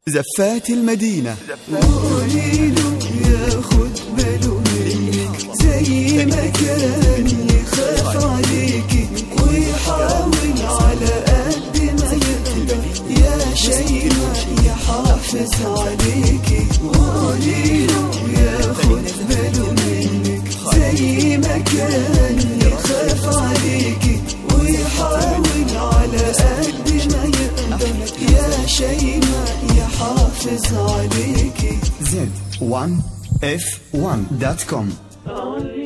زفات المدينة قولي له ياخد باله منك زي ما كان يخاف عليكي ويحاول على قد ما يقدر يا شيماء يحافظ عليكي قولي له ياخد باله منك زي ما كان يخاف عليكي ويحاول على قد ما يقدر يا شيماء يحافظ عليكي Z1F1.com